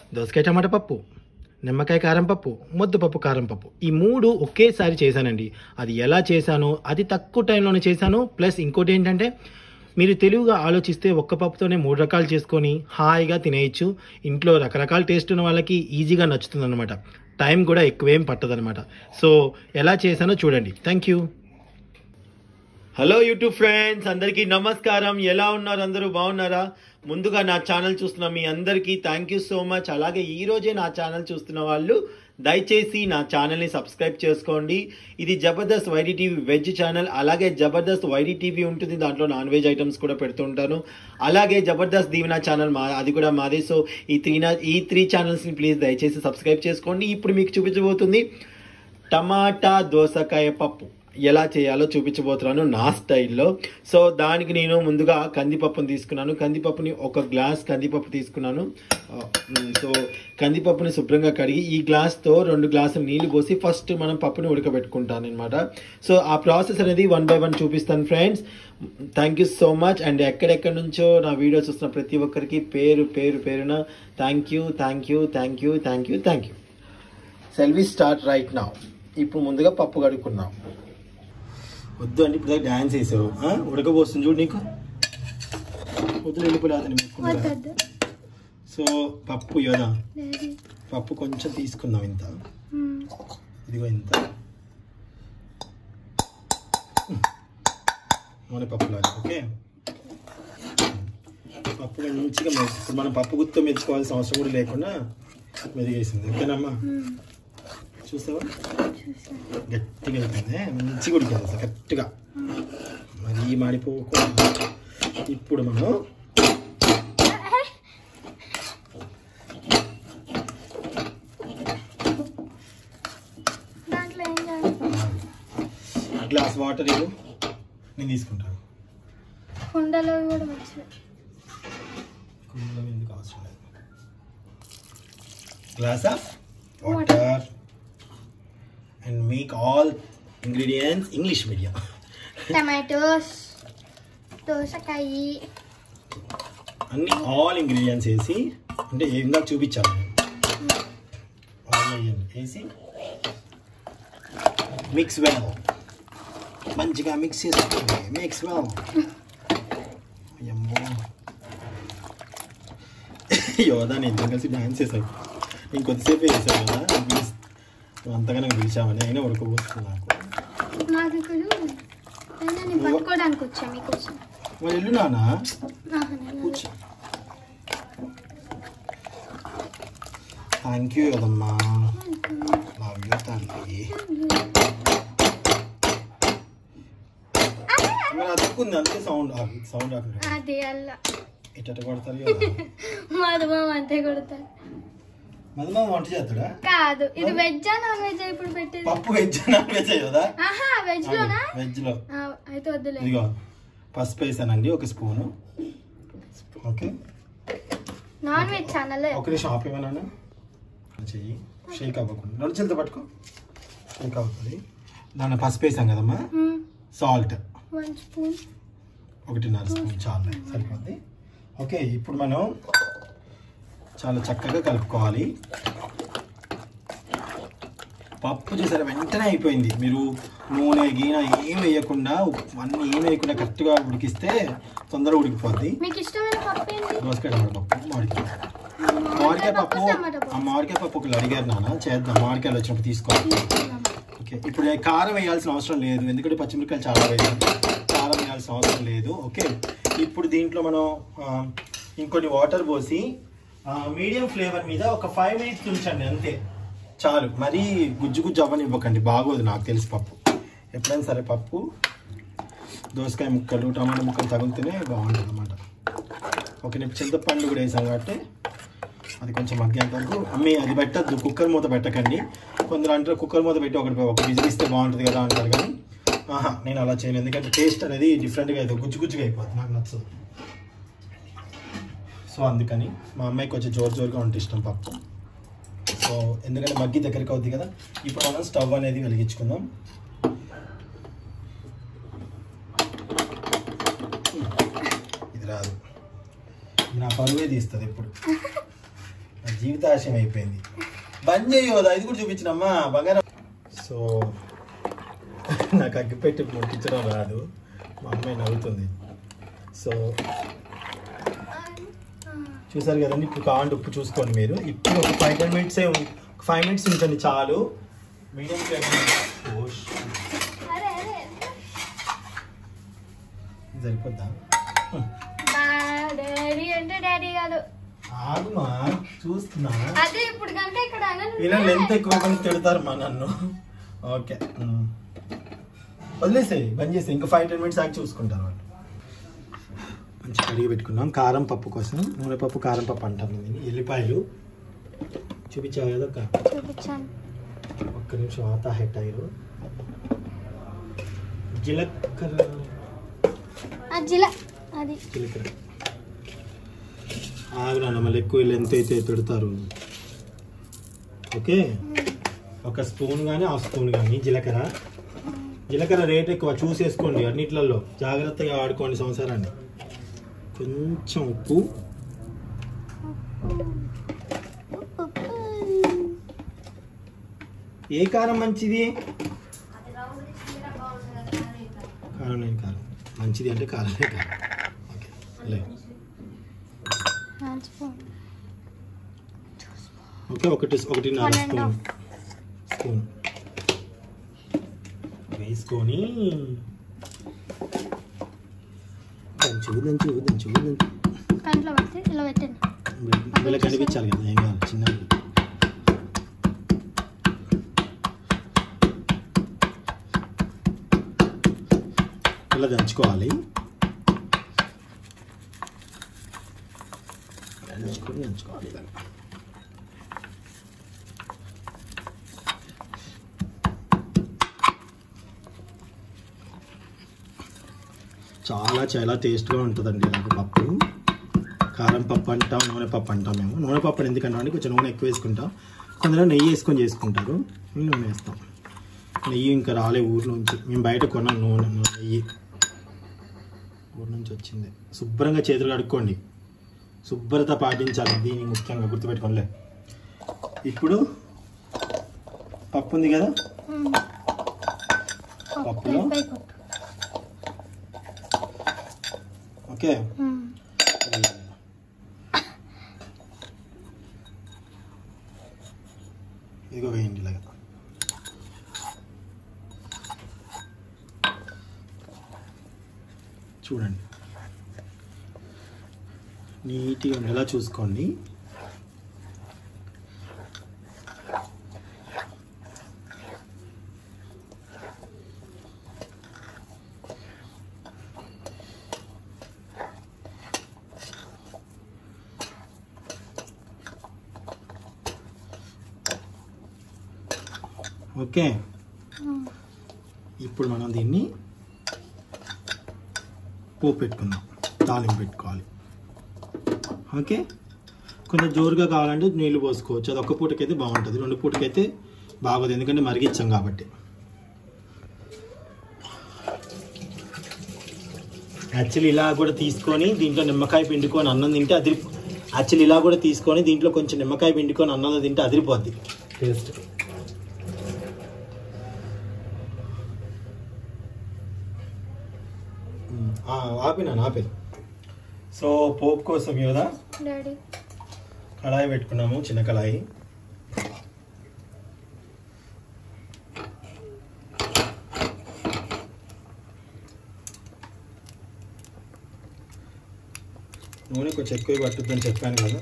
దోసకాయ టమాటా పప్పు నిమ్మకాయ కారం పప్పు ముద్దపప్పు కారం పప్పు ఈ మూడు ఒకేసారి చేశానండి అది ఎలా చేశానో అది తక్కువ టైంలోనే చేశాను ప్లస్ ఇంకోటి ఏంటంటే మీరు తెలివిగా ఆలోచిస్తే ఒక్క పప్పుతోనే మూడు రకాలు చేసుకొని హాయిగా తినేయచ్చు ఇంట్లో రకరకాల టేస్ట్ ఉన్న వాళ్ళకి ఈజీగా నచ్చుతుంది అనమాట టైం కూడా ఎక్కువేం పట్టదనమాట సో ఎలా చేశానో చూడండి thank you hello YouTube friends అందరికీ నమస్కారం ఎలా ఉన్నారు అందరూ బాగున్నారా ముందుగా నా ఛానల్ చూస్తున్న మీ అందరికీ థ్యాంక్ యూ సో మచ్ అలాగే ఈ రోజే నా ఛానల్ చూస్తున్న వాళ్ళు దయచేసి నా ఛానల్ని సబ్స్క్రైబ్ చేసుకోండి ఇది Jabardasth YD TV veg channel అలాగే జబర్దస్త్ వైడి టీవీ ఉంటుంది దాంట్లో నాన్ వెజ్ ఐటమ్స్ కూడా పెడుతుంటాను అలాగే జబర్దస్త్ దీవెన ఛానల్ మా అది కూడా మాదే సో ఈ త్రీ ఈ త్రీ ఛానల్స్ని ప్లీజ్ దయచేసి సబ్స్క్రైబ్ చేసుకోండి ఇప్పుడు మీకు చూపించబోతుంది టమాటా దోసకాయ పప్పు ఎలా చేయాలో చూపించబోతున్నాను నా స్టైల్లో సో దానికి నేను ముందుగా కందిపప్పును తీసుకున్నాను కందిపప్పుని ఒక గ్లాస్ కందిపప్పు తీసుకున్నాను ఆ, మ్, సో కందిపప్పుని శుభ్రంగా కడిగి ఈ గ్లాస్తో రెండు గ్లాసులు నీళ్లు పోసి ఫస్ట్ మనం పప్పుని ఉడకబెట్టుకుంటాను అనమాట సో ఆ ప్రాసెస్ అనేది వన్ బై వన్ చూపిస్తాను friends thank you so much and ఎక్కడెక్కడి నుంచో నా వీడియో చూస్తున్న ప్రతి ఒక్కరికి పేరు పేరు పేరున thank you thank you thank you thank you thank you Selvi start right now ఇప్పుడు ముందుగా పప్పు కడుక్కున్నాం వద్దు అంటే ఇప్పుడు డాన్స్ వేసావు ఆ? ఉడకబోస్తుంది చూడు నీకు వద్దు వెళ్ళిపోలేదు వద్దొద్దు సో పప్పు యోదా డాడీ పప్పు కొంచెం తీసుకుందాం ఇంత మ్మ్. ఇదిగో ఇంత పప్పు లాగా ఓకే పప్పు మంచిగా మె- ఇప్పుడు మనం పప్పు గుత్తో మెచ్చుకోవాల్సిన అవసరం కూడా లేకుండా మెదిగేసింది ఓకేనమ్మా మ్మ్. చూసావా చూసాను గట్టిగా అయిపోయింది మంచిగా ఉడికింది అసలు గట్టిగా మరీ మాడిపోకుండా ఇప్పుడు మనం దాంట్లో ఏం చేయాలి గ్లాస్ వాటర్ ఇవ్వు నేను తీసుకుంటాను కుండలో కూడా మంచిది కుండలో ఎందుకు అవసరం లేదు glass of water and make all ingredients English medium tomatoes దోసకాయ అన్ని ఆల్ ఇంగ్రీడియంట్స్ వేసి అంటే ఇందాక చూపించాను నేను. ఆల్ వేయండి వేసి మిక్స్ వెల్ మంచిగా మిక్స్ చేసుకోండి మిక్స్ వెల్ అమ్మో యోదా నేను ఇద్దరం కలిసి డాన్స్ చేశాను నేను కొద్దిసేపు వేసాను కదా నేను పిలిచి నువ్వు అంతగానే పిలిచామని అయినా ఉడకబోస్తుంది నాకు మాకు ఇక్కడ అయినా నేను పట్టుకోవడానికి వచ్చా మీకోసం మరి వెళ్ళు నాన్న ఆహా, నేను- కూర్చో థ్యాంక్ యూ కదమ్మా లవ్ యూ తల్లి మరి అతుక్కుంది అందుకే సౌండ్ సౌండ్ రాకుండా అది అల్ల ఇట్ట కొడతారు కదా మధుమం అంతే కొడతారు మధుమా వంట చేస్తాడా కాదు ఇది వెజ్జా నాన్ వెజ్ ఇప్పుడు పెట్టేది పప్పు వెజ్ నాన్ వెజ్ కదా ఆహా వెజ్ లోనా వెజ్ లో ఆ, అయితే వద్దులే ఇదిగో పసుపు వేసానండి ఒక spoon okay non veg channel ఒక నిమిషం ఆపేమన్నా చెయ్యి షేక్ అవ్వకుండా రెండు చేతులతో పట్టుకో షేక్ అవుతుంది దాన్ని పసుపు వేసాం కదమ్మా సాల్ట్ వన్ స్పూన్ ఒకటిన్నర స్పూన్ చాలు సరిపోద్ది ఓకే ఇప్పుడు మనం చాలా చక్కగా కలుపుకోవాలి పప్పు చేసారు వెంటనే అయిపోయింది మీరు నూనె గీన ఏం వేయకుండా ఉప్పు అన్నీ ఏం వేయకుండా కరెక్ట్గా ఉడికిస్తే తొందరగా ఉడికిపోద్ది మీకు ఇష్టమైన పప్పు ఏంటి దోసకాయ టమాటా పప్పు మామిడికాయ మామిడికాయ పప్పు టమాటా ఆ పప్పు మామిడికాయ పప్పు ఒకళ్ళు అడిగారు నాన్న చేద్దాం మామిడికాయలు వచ్చినప్పుడు తీసుకోవాలి తీసుకుందాం. ఓకే ఇప్పుడు కారం వేయాల్సిన అవసరం లేదు ఎందుకంటే పచ్చిమిరపకాయలు చాలా వేయాలి కారం వేయాల్సిన అవసరం లేదు ఓకే ఇప్పుడు దీంట్లో మనం ఆ, ఇంకొన్ని వాటర్ పోసి మీడియం ఫ్లేవర్ మీద ఒక ఫైవ్ మినిట్స్ ఉంచండి అంతే చాలు మరీ గుజ్జు గుజ్జు అవ్వనివ్వకండి బాగోదు నాకు తెలిసి పప్పు ఎప్పుడైనా సరే పప్పు దోసకాయ ముక్కలు టమాటా ముక్కలు తగిలితేనే బాగుంటుంది అనమాట ఓకే నేను చింతపండు కూడా వేసాం కాబట్టి అది కొంచెం మగ్గేంత వరకు అమ్మి అది పెట్టద్దు కుక్కర్ మూత పెట్టకండి కొందరు అంటారు కుక్కర్ మూత పెట్టి ఒకటి ఒక విజిల్ ఇస్తే బాగుంటుంది కదా అంటారు కానీ ఆహా నేను అలా చేయను ఎందుకంటే టేస్ట్ అనేది డిఫరెంట్గా అవుతుంది గుజ్జు గుజ్జుగా అయిపోతుంది నాకు నచ్చదు సో అందుకని మా అమ్మాయికి కొంచెం జోరు జోరుగా ఉంటే ఇష్టం పప్పు సో ఎందుకంటే మగ్గి దగ్గరికి అవుద్ది కదా ఇప్పుడు మనం స్టవ్ అనేది వెలిగించుకుందాం ఇది రాదు ఇది నా పరువే తీస్తుంది ఇప్పుడు జీవితాశయం అయిపోయింది బంద్ చేయవద్దు అది కూడా చూపించినమ్మా బంగారం సో నాకు అగ్గిపెట్టి ముట్టించడం రాదు మా అమ్మాయి నవ్వుతుంది సో చూసారు కదండి ఇప్పుడు కాండి ఉప్పు చూసుకోండి మీరు ఇప్పుడు ఒక five ten minutes five minutes ఉంచండి చాలు మీడియం ఫ్లేమ్ అరే అరే సరిపోద్దా డాడీ అంటే డాడీ కాదు ఆగుమా చూస్తున్నా అదే ఇప్పుడు కనుక ఇక్కడ అన్నను ఇలా లెంత్ ఎక్కువ కానీ తిడతారు మా నన్ను ఓకే ఉమ్. వదిలేసేయి బంద్ చేసి ఇంకా ఫైవ్ టెన్ మినిట్స్ ఆగి చూసుకుంటారు వాళ్ళు మంచి కడిగి పెట్టుకున్నాం కారం పప్పు కోసం నూనె పప్పు కారం పప్పు అంటాం దీన్ని ఎల్లిపాయలు చూపించావు కదా ఒక చూపించాను ఒక్క నిమిషం ఆతా హెట్ అయ్యారు జీలకర్ర అజ్జిల అది జీలకర్ర ఆగునా మళ్ళీ ఎక్కువ లెంత్ అయితే తిడతారు ఓకే ఒక స్పూన్ కానీ హాఫ్ స్పూన్ కానీ జీలకర్ర జీలకర్ర రేట్ ఎక్కువ చూసేసుకోండి అన్నిట్లలో జాగ్రత్తగా వాడుకోండి సంవత్సరాన్ని కొంచెం ఉప్పు ఏ కారం మంచిది కారం లేని కారం మంచిది అంటే కారమే కారం ఓకే లే ఓకే ఒకటి ఒకటిన్నర One and స్పూన్ స్పూన్ వేసుకొని దంచు దంచు దంచు దంచు కంట్లో పడితే ఇలా పెట్టండి వీళ్ళకి కనిపించాలి కదా ఏం కాదు చిన్న ఇలా దంచుకోవాలి దంచుకొని దంచుకోవాలి ఇలా చాలా చాలా టేస్ట్గా ఉంటుందండి ఇలాగ పప్పు కారం పప్పు అంటాం నూనె పప్పు అంటాం మేము నూనె పప్పు అని ఎందుకంటాం అంటే కొంచెం నూనె ఎక్కువ వేసుకుంటాం కొందరు నెయ్యి వేసుకొని చేసుకుంటారు మేము నూనె వేస్తాం నెయ్యి ఇంకా రాలే ఊరు నుంచి మేము బయట కొన్నాం నూనె నెయ్యి ఊరు నుంచి వచ్చింది శుభ్రంగా చేతులు కడుక్కోండి శుభ్రత పాటించాలి దీన్ని ముఖ్యంగా గుర్తుపెట్టుకోలే ఇప్పుడు పప్పు ఉంది కదా పప్పులో? ఓకే ఇదిగో వేయండి ఇలాగా చూడండి నీట్గా ఉండేలా చూసుకోండి ఓకే ఇప్పుడు మనం దీన్ని పోపు పెట్టుకుందాం తాలింపు పెట్టుకోవాలి ఓకే కొంచెం జోరుగా కావాలంటే నీళ్లు పోసుకోవచ్చు అది ఒక్క పూటకైతే బాగుంటుంది రెండు పూటకైతే బాగోదు ఎందుకంటే మరిగిచ్చాం కాబట్టి యాక్చువల్లీ ఇలా కూడా తీసుకొని దీంట్లో నిమ్మకాయ పిండుకొని అన్నం తింటే అదిరి యాక్చువల్లీ ఇలా కూడా తీసుకొని దీంట్లో కొంచెం నిమ్మకాయ పిండుకొని అన్నంలో తింటే అదిరిపోద్ది టేస్ట్ ఆపినాను ఆపే సో పోపు కోసం యోదా డాడీ కళాయి పెట్టుకున్నాము చిన్న కళాయి నూనె కొంచెం ఎక్కువ పట్టుద్దని చెప్పాను కదా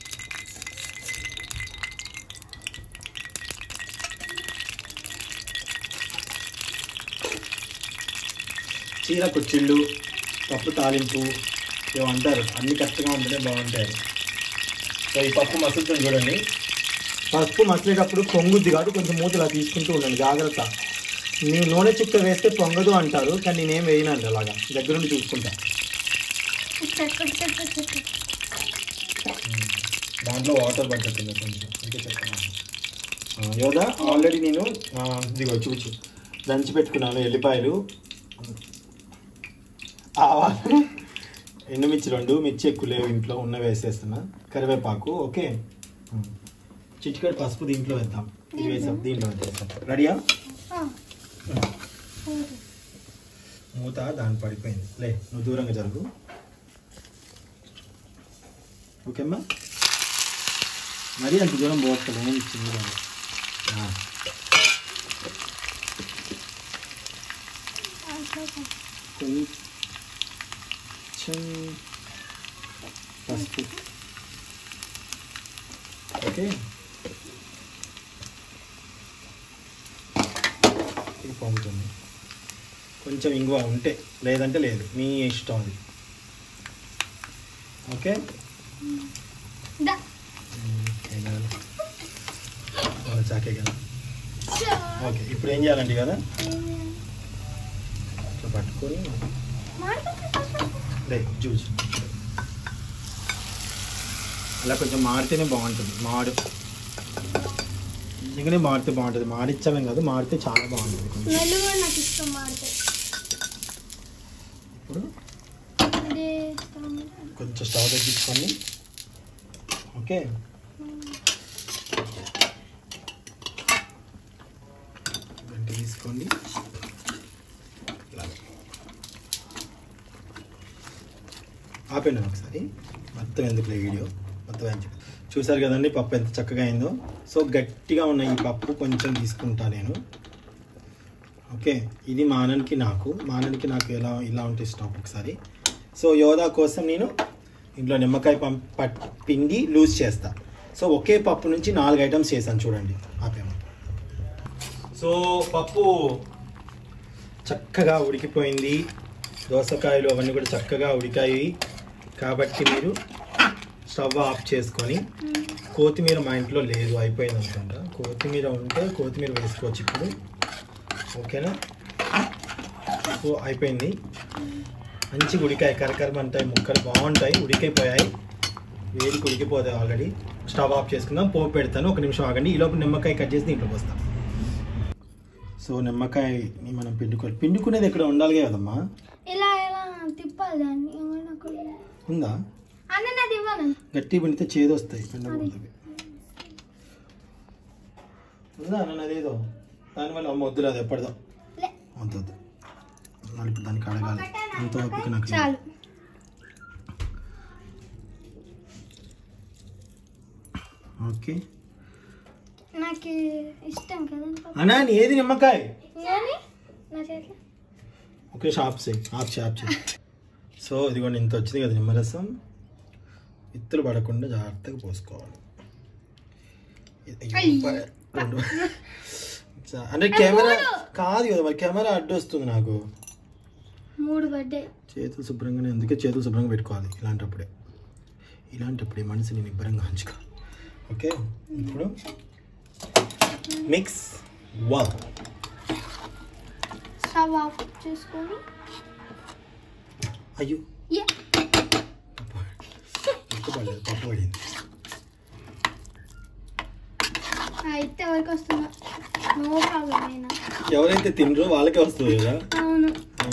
చీర కుచ్చిళ్ళు పప్పు తాలింపు ఏమంటారు అన్ని కరెక్ట్గా ఉంటేనే బాగుంటాయి సో ఈ పప్పు మసులుతుంది చూడండి పసుపు మసిలేటప్పుడు పొంగుద్ది కాదు కొంచెం మూతలా తీసుకుంటూ ఉండండి జాగ్రత్త మీ నూనె చుక్క వేస్తే పొంగదు అంటారు కానీ నేనేం వేయనండి అలాగా దగ్గరుండి చూసుకుంటా దాంట్లో వాటర్ పడుతుంది కొంచెం అందుకే చెప్తున్నాను ఆ, యోదా ఆల్రెడీ నేను ఆ, ఇదిగో చూచు దంచి పెట్టుకున్నాను ఎల్లిపాయలు ఆవాలు ఎండుమిర్చి రెండు మిర్చి ఎక్కువ లేవు ఇంట్లో ఉన్న వేసేస్తున్నా కరివేపాకు ఓకే చిటికెడు పసుపు దీంట్లో వేద్దాం ఇది వేసాం దీంట్లో వేసేస్తాం రెడీయా ఆ, ఊరు. మూత దాని పడిపోయింది లే నువ్వు దూరంగా జరుగు ఓకేమ్మా మరీ అంత దూరం పోవట్లేదు చిన్నగా ఆ, అట్లా కొంచెం పసుపు ఓకే ఇది పొంగుతుంది కొంచెం ఇంగువ ఉంటే లేదంటే లేదు మీ ఇష్టం అది ఓకే దా. ఏం కాదు. మన చాకే కదా చా. ఓకే ఇప్పుడు ఏం చేయాలండి కదా ఇట్లా పట్టుకొని మాడిపోతుంది. రే జ్యూస్ అలా కొంచెం మాడితేనే బాగుంటుంది మాడు నిజంగానే మాడితే బాగుంటుంది మాడిచ్చామేం కాదు మాడితే చాలా బాగుంటుంది కొంచెం స్మెల్ కూడా నాకు ఇష్టం మాడితే ఇప్పుడు ఇదే ఇష్టం. కొంచెం స్టవ్ తగ్గించుకొని ఓకే గంట తీసుకోండి ఇలా. ఆపండి ఒకసారి మొత్తం ఎందుకు వీడియో మొత్తం ఏం చెప్ప- చూసారు కదండి పప్పు ఎంత చక్కగా అయిందో సో గట్టిగా ఉన్న ఈ పప్పు కొంచెం తీసుకుంటా నేను ఓకే ఇది మాననికి నాకు మాననికి నాకు ఎలా ఇలా ఉంటే ఇష్టం ఒకసారి సో యోధా కోసం నేను ఇంట్లో నిమ్మకాయ పం పట్ పిండి లూజ్ చేస్తా సో ఒకే పప్పు నుంచి నాలుగు ఐటమ్స్ చేశాను చూడండి ఆపేమో సో పప్పు చక్కగా ఉడికిపోయింది దోసకాయలు అవన్నీ కూడా చక్కగా ఉడికాయి కాబట్టి మీరు స్టవ్ ఆఫ్ చేసుకొని కొత్తిమీర మా ఇంట్లో లేదు అయిపోయింది అనుకుంటా కొత్తిమీర ఉంటే కొత్తిమీర వేసుకోవచ్చు ఇప్పుడు ఓకేనా సో అయిపోయింది మంచిగా ఉడికాయి కరకరమంటాయి ముక్కలు బాగుంటాయి ఉడికైపోయాయి వేడికి ఉడికిపోతాయి ఆల్రెడీ స్టవ్ ఆఫ్ చేసుకుందాం పోపు పెడతాను ఒక నిమిషం ఆగండి ఈ లోపు నిమ్మకాయ కట్ చేసి దీంట్లో పోస్తాం సో నిమ్మకాయని మనం పిండుకోవాలి పిండుకునేది ఇక్కడ ఉండాలి కదమ్మా ఇలా ఎలా తిప్పాలి దాన్ని ఏమైనా నాకు ఉందా అన్న నాది ఇవ్వను గట్టి పిండితే చేదు వస్తాయి పిండకూడదు ఉందా అన్న అదేదో దానివల్ల అమ్మ వద్దులే అది ఎప్పటిదో లే. వద్దు వద్దు మళ్ళీ ఇప్పుడు దానికి అడగాలి అంత ఓపిక నాకు లేదు. చాలు ఓకే నాకు ఇష్టం కదా అన్నా నీ ఏది నిమ్మకాయ కానీ నా చేతిలో ఓకే షాప్ చేయి ఆఫ్ చేయి ఆఫ్ చేయి సో ఇదిగోండి ఇంత వచ్చింది కదా నిమ్మరసం ఇత్తులు పడకుండా జాగ్రత్తగా పోసుకోవాలి ఇది- అయ్యి. రెండు. చా- అంటే కెమెరా కాదు కదా మరి కెమెరా అడ్డు వస్తుంది నాకు మూడు బర్త్డే చేతులు శుభ్రంగానే అందుకే చేతులు శుభ్రంగా పెట్టుకోవాలి ఇలాంటప్పుడే ఇలాంటప్పుడే మనసుని నిబ్బరంగా ఉంచుకో ఓకే ఇప్పుడు మిక్స్ వన్ స్టవ్ ఆఫ్ చేసుకొని అయ్యో ఏ పప్పు పడలేదు పప్పు పడింది అయితే ఎవరికి వస్తుందో నో ప్రాబ్లం అయినా ఎవరైతే తినరో వాళ్ళకే వస్తుంది కదా అవును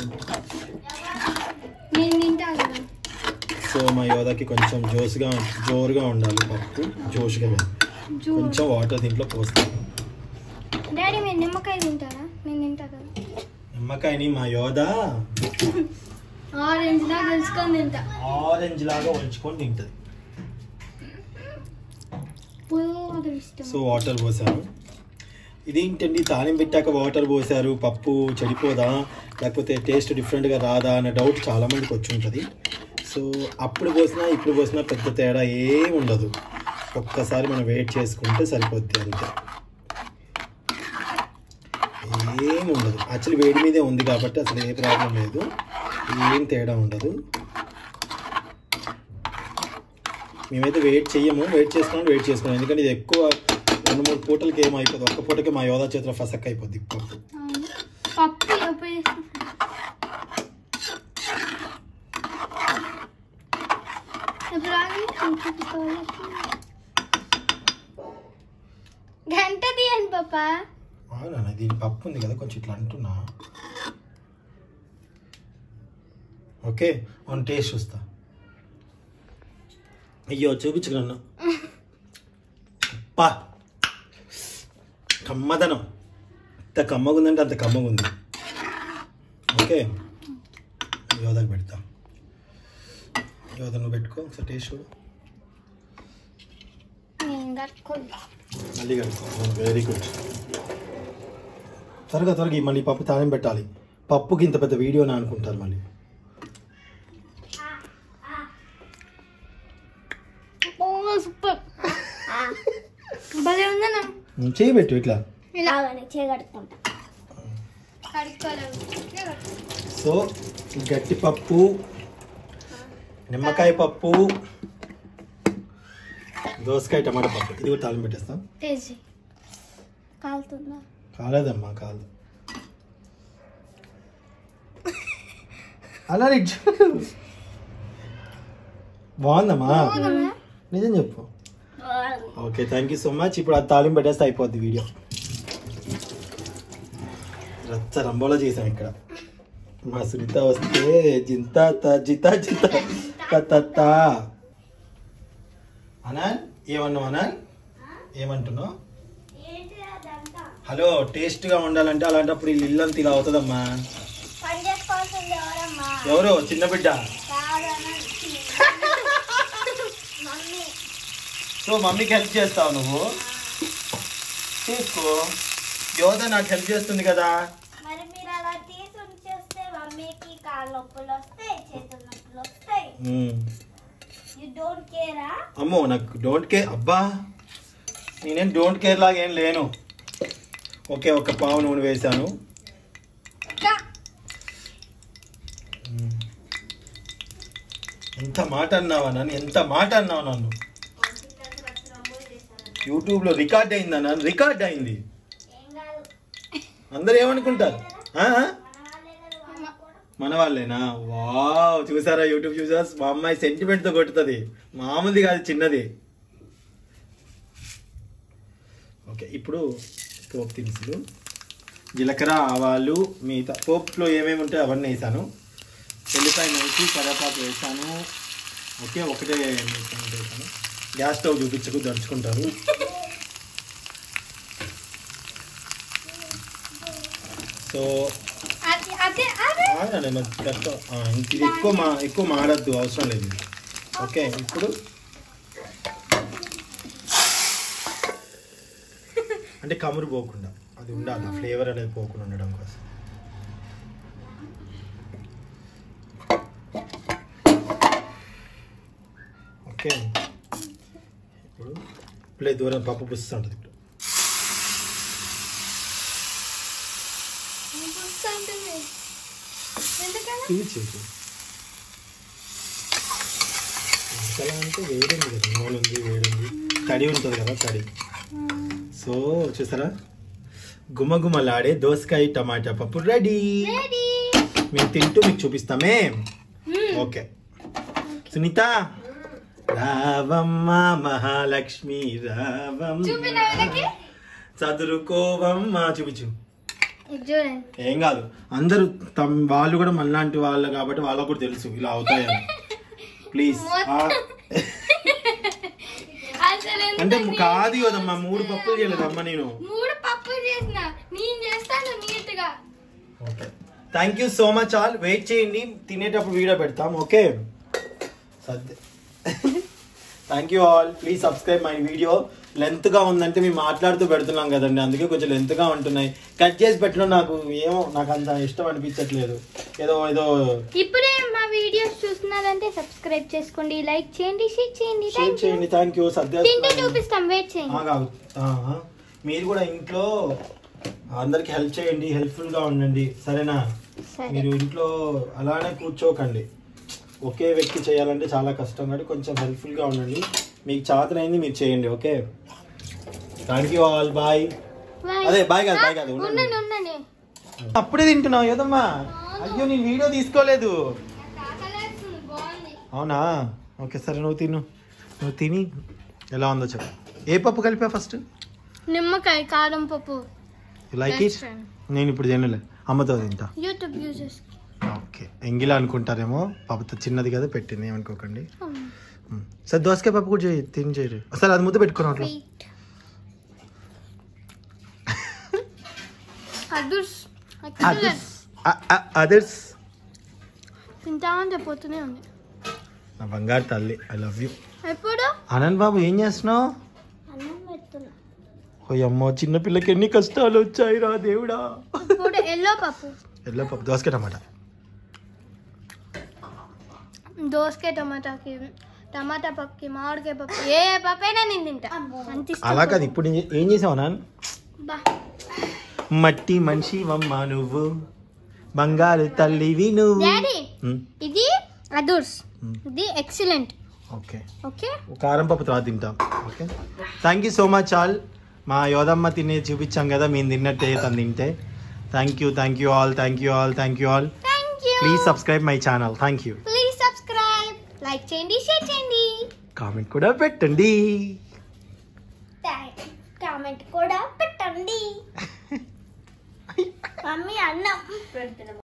నేను తింటా కదా సో మా యోధకి కొంచెం జోస్గా జోరుగా ఉండాలి పప్పు జోష్గా కాదు. జూ కొంచెం వాటర్ దీంట్లో పోస్తాను డాడీ మీరు నిమ్మకాయ తింటారా నేను తింటా కదా నిమ్మకాయని మా యోధ ఆరెంజ్ లా తెలుసుకొని తింటా ఆరెంజ్ లాగా ఉంచుకొని తింటది పువ్వు ఇష్టం సో వాటర్ పోసాను ఇదేంటండి తాలింపు పెట్టాక వాటర్ పోసారు పప్పు చెడిపోదా లేకపోతే టేస్ట్ డిఫరెంట్గా రాదా అనే డౌట్ చాలా మందికి వచ్చి ఉంటుంది సో అప్పుడు పోసినా ఇప్పుడు పోసినా పెద్ద తేడా ఏం ఉండదు ఒక్కసారి మనం వెయిట్ చేసుకుంటే సరిపోద్ది అంతే ఏం ఉండదు యాక్చువల్లీ వేడి మీదే ఉంది కాబట్టి అసలు ఏ ప్రాబ్లం లేదు ఏం తేడా ఉండదు మేమైతే వెయిట్ చెయ్యము వెయిట్ చేసుకున్నాం వెయిట్ చేసుకున్నాం ఎందుకంటే ఇది ఎక్కువ రెండు మూడు పూటలకి ఏం అయిపోతుంది ఒక్క పూటకి మా యోధా చేతిలో ఫసక్ అయిపోద్ది పప్పు అవును పప్పు ఎప్పుడు చేస్తాం? ఎప్పుడు ఆగి చూపిస్తావా? గంట తీయండి పాప అవునా దీని పప్పు ఉంది కదా కొంచెం ఇట్లా అంటున్నా ఓకే వన్ టేస్ట్ చూస్తా అయ్యో చూపించు నన్ను పా కమ్మదనం ఎంత కమ్మగుందంటే అంత కమ్మగుంది ఓకే యోధకు పెడతాం యోధ నువ్వు పెట్టుకో ఒకసారి టేస్ట్ చూడు నేను కట్టుకోలేదు మళ్ళీ కలుపుకో వెరీ గుడ్ త్వరగా త్వరగా ఈ మళ్ళీ పప్పు తాళం పెట్టాలి పప్పుకి ఇంత పెద్ద వీడియో అని అనుకుంటారు మళ్ళీ ఓ సూపర్ భలే ఉందన్నా ఉమ్, చేయి పెట్టు ఇట్లా ఇలా చేయగడుగుతాం కడుక్కోలేదు సో గట్టి పప్పు నిమ్మకాయ పప్పు దోసకాయ టమాటా పప్పు ఇది కూడా తాళం పెట్టేస్తాం టేస్ట్ కాలుతుందా కాలేదమ్మా కాదు అలా ఇచ్చు బాగుందమ్మా నిజం చెప్పు okay thank you so much ఇప్పుడు అది తాలింపు పెట్టేస్తే అయిపోద్ది వీడియో రచ్చ రంబోలో చేసాం ఇక్కడ మా సునీత వస్తే జింత త జిత జిత త త త. అనాన్ ఏమన్నావు అనాన్ ఏమంటున్నావు హలో టేస్ట్గా ఉండాలంటే అలాంటప్పుడు ఈ ఇల్లంతా ఇలా అవుతుందమ్మా పని చేసుకోవాల్సింది ఎవరమ్మా ఎవరు చిన్న బిడ్డ మమ్మీ సో మమ్మీకి హెల్ప్ చేస్తావు నువ్వు చేసుకో యోధ నాకు హెల్ప్ చేస్తుంది కదా మరి మీరు అలా తీసి ఉంచేస్తే మమ్మీకి కాళ్ళ నొప్పులు వస్తాయి చేతుల నొప్పులు వస్తాయి మ్మ్. యూ డోంట్ కేరా అమ్మో నాకు డోంట్ కేర్ అబ్బా నేనేం డోంట్ కేర్ లాగా ఏం లేను ఓకే ఒక పావు నూనె వేశాను మ్మ్. ఎంత మాట అన్నావా నన్ను ఎంత మాట అన్నావు నన్ను యూట్యూబ్లో రికార్డ్ అయిందా నన్ను రికార్డ్ అయింది ఏం కాదు అందరు ఏమనుకుంటారు ఆ? మన వాళ్ళే కదా వాళ్ళు కూడా. మన వాళ్ళేనా వావ్ చూసారా యూట్యూబ్ చూసారా మా అమ్మాయి సెంటిమెంట్ తో కొట్టుతుంది మామూలుది కాదు చిన్నది ఓకే ఇప్పుడు పోపు దినుసులు జీలకర్ర ఆవాలు మిగతా పోపులో ఏమేమి ఉంటాయో అవన్నీ వేసాను ఎల్లిపాయ వేసి కరివేపాకు వేసాను ఓకే ఒకటే వేసాను గ్యాస్ స్టవ్ చూపించకు దంచుకుంటారు సో అదే అదే అదే ఆగండి మరి కష్టం ఆ, ఇంక ఇది ఎక్కువ మా ఎక్కువ మాడద్దు అవసరం లేదు ఇది. ఓకే ఇప్పుడు అంటే కమురు పోకుండా అది ఉండాలి ఆ ఫ్లేవర్ అనేది పోకుండా ఉండడం కోసం ఓకే ఇప్పుడు ప్లే దూరం పప్పు పుస్తు ఉంటుంది ఇప్పుడు వస్తుంటుంది ఎందుకలా పీల్చేసి మసాలా అంటే వేడింది కదా నూనె ఉంది వేడింది తడి ఉంటుంది కదా తడి సో చూసారా గుమగుమలాడే దోసకాయ టమాటా పప్పు రెడీ రెడీ మేము తింటూ మీకు చూపిస్తామే ఓకే సునీత రావమ్మ మహాలక్ష్మి రావమ్మ చూపిన వీళ్ళకి చదురుకోవమ్మ చూపించు ఇది చూడండి ఏం కాదు అందరూ తమ వాళ్ళు కూడా మనలాంటి వాళ్ళు కాబట్టి వాళ్ళకు కూడా తెలుసు ఇలా అవుతాయని ప్లీజ్ అసలు ఎంత అంటే neat కాదు గా కదమ్మా మూడు పప్పులు చేయలేదమ్మా నేను మూడు పప్పులు చేసిన నేను చేస్తాను నీట్ గా okay thank you so much all wait చేయండి తినేటప్పుడు వీడియో పెడతాం ఓకే సర్దే thank you all please subscribe my video length గా ఉందంటే మేము మాట్లాడుతూ పెడుతున్నాం కదండి అందుకే కొంచెం లెంత్ గా ఉంటున్నాయి కట్ చేసి పెట్టడం నాకు ఏమో నాకు అంత ఇష్టం అనిపించట్లేదు ఏదో ఏదో ఇప్పుడే మా వీడియోస్ చూస్తున్నారంటే సబ్స్క్రైబ్ చేసుకోండి లైక్ చేయండి షేర్ చేయండి షేర్ థ్యాంక్ యూ చేయండి థ్యాంక్ యూ సద్య తింటూ చూపిస్తాం వెయిట్ చేయండి ఆగాగు. ఆహా. మీరు కూడా ఇంట్లో అందరికి హెల్ప్ చేయండి హెల్ప్ఫుల్ గా ఉండండి సరేనా సరే మీరు ఇంట్లో అలానే కూర్చోకండి ఒకే వ్యక్తి చేయాలంటే చాలా కష్టం కాబట్టి కొంచెం హెల్ప్ఫుల్ గా ఉండండి మీకు చాతనైంది మీరు చేయండి okay thank you all bye Bye. అదే బాయ్ కాదు బాయ్ కాదు ఉండండి ఉండండి ఉండండి అప్పుడే తింటున్నావు ఏదమ్మా అయ్యో నేను వీడియో తీసుకోలేదు ఆకలేస్తుంది, బాగుంది అవునా ఓకే సరే నువ్వు తిను నువ్వు తిని ఎలా ఉందో చెప్పు ఏ పప్పు కలిపా ఫస్ట్ నిమ్మకాయ కారం పప్పు లైక్ ఇట్ నేను ఇప్పుడు తినలే అమ్మతో తింటా యూట్యూబ్ యూజర్స్ ఓకే ఎంగిలా అనుకుంటారేమో పాపతో చిన్నది కదా పెట్టింది ఏమనుకోకండి మ్. సరే దోసకాయ పప్పు కూడా చేయి తిని చేయరు అసలు అది ముద్ద పెట్టుకున్నాం అట్లా స్వీట్ అదుర్స్ అదర్స్ అదర్స్ తింటా ఉంటే పోతూనే ఉంది నా బంగారు తల్లి ఐ లవ్ యూ ఎప్పుడు ఆనంద్ బాబు ఏం చేస్తున్నావు అన్నం పెడుతున్నా ఓ అమ్మో చిన్న పిల్లకి ఎన్ని కష్టాలు వచ్చాయి రా దేవుడా ఇప్పుడు ఎల్లో పప్పు ఎల్లో పప్పు దోసకాయ టమాటా దోసకాయ టమాటాకి టమాటా పప్పుకి మామిడికాయ పప్పు ఏ పప్పు అయినా నేను తింటా అంత ఇష్టం అలా కాదు ఇప్పుడు ఏం చే- ఏం చేసావు నాన్న బా. మట్టి మనిషి అమ్మ నువ్వు బంగారు తల్లివి నువ్వు డాడీ ఉమ్, ఇది అదుర్స్ ఉమ్, ఇది ఎక్సలెంట్ ఓకే ఓకే కారం పప్పు తర్వాత తింటాం okay thank you so much all మా యోధమ్మ తినే చూపించాం కదా మేము తిన్నట్టే తను తింటే thank you thank you all thank you all thank you all thank you please subscribe my channel thank you please subscribe like చేయండి షేర్ చేయండి కామెంట్ కూడా పెట్టండి కామెంట్ కూడా పెట్టండి మమ్మీ అన్నం